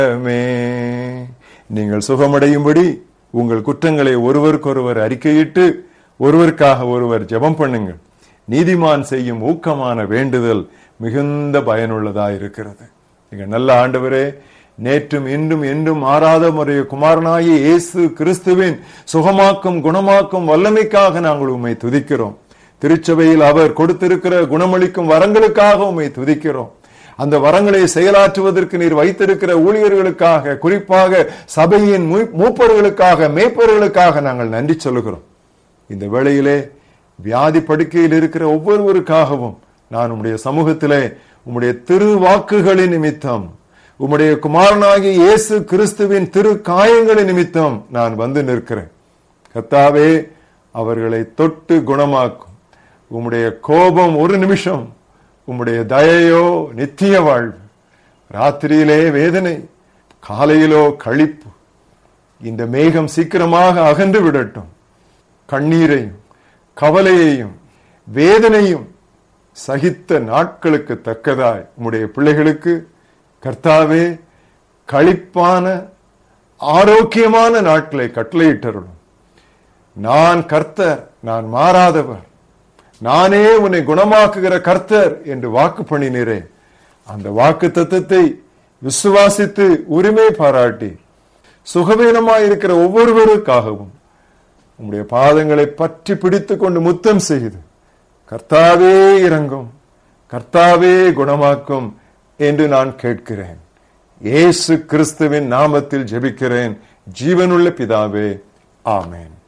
மே. நீங்கள் சுகமடையும்படி உங்கள் குற்றங்களை ஒருவருக்கொருவர் அறிக்கையிட்டு ஒருவருக்காக ஒருவர் ஜெபம் பண்ணுங்கள் நீதிமான் செய்யும் ஊக்கமான வேண்டுதல் மிகுந்த பயனுள்ளதா இருக்கிறது நீங்க நல்ல ஆண்டவரே நேற்றும் இன்றும் என்றும் மாறாத முறைய குமாரனாகிய இயேசு கிறிஸ்துவின் சுகமாக்கும் குணமாக்கும் வல்லமைக்காக நாங்கள் உம்மை துதிக்கிறோம் திருச்சபையில் அவர் கொடுத்திருக்கிற குணமளிக்கும் வரங்களுக்காக உம்மை துதிக்கிறோம் அந்த வரங்களை செயலாற்றுவதற்கு நீர் வைத்திருக்கிற ஊழியர்களுக்காக குறிப்பாக சபையின் மூ- மூப்பர்களுக்காக மேய்ப்பர்களுக்காக நாங்கள் நன்றி சொல்லுகிறோம் இந்த வேளையிலே வியாதி படுக்கையில் இருக்கிற ஒவ்வொருவருக்காகவும் நான் உம்முடைய சமூகத்திலே உம்முடைய திரு வாக்குகளின் நிமித்தம் உம்முடைய குமாரனாகிய இயேசு கிறிஸ்துவின் திரு காயங்களின் நிமித்தம் நான் வந்து நிற்கிறேன் கர்த்தாவே அவர்களை தொட்டு குணமாக்கும் உம்முடைய கோபம் ஒரு நிமிஷம் உம்முடைய தயையோ நித்திய வாழ்வு ராத்திரியிலே வேதனை காலையிலோ களிப்பு இந்த மேகம் சீக்கிரமாக அகன்று விடட்டும் கண்ணீரையும் கவலையையும் வேதனையும் சகித்த நாட்களுக்கு தக்கதாய் உம்முடைய பிள்ளைகளுக்கு கர்த்தாவே களிப்பான ஆரோக்கியமான நாட்களை கட்டளையிட்டருளும் நான் கர்த்தர் நான் மாறாதவர் நானே உன்னை குணமாக்குகிற கர்த்தர் என்று வாக்கு பண்ணினீரே அந்த வாக்கு தத்துவத்தை விசுவாசித்து உரிமை பாராட்டி சுகவீனமாயிருக்கிற ஒவ்வொருவருக்காகவும் உம்முடைய பாதங்களை பற்றி பிடித்துக் கொண்டு முத்தம் செய்து கர்த்தாவே இறங்கும் கர்த்தாவே குணமாக்கும் என்று நான் கேட்கிறேன் இயேசு கிறிஸ்துவின் நாமத்தில் ஜெபிக்கிறேன் ஜீவனுள்ள பிதாவே ஆமென்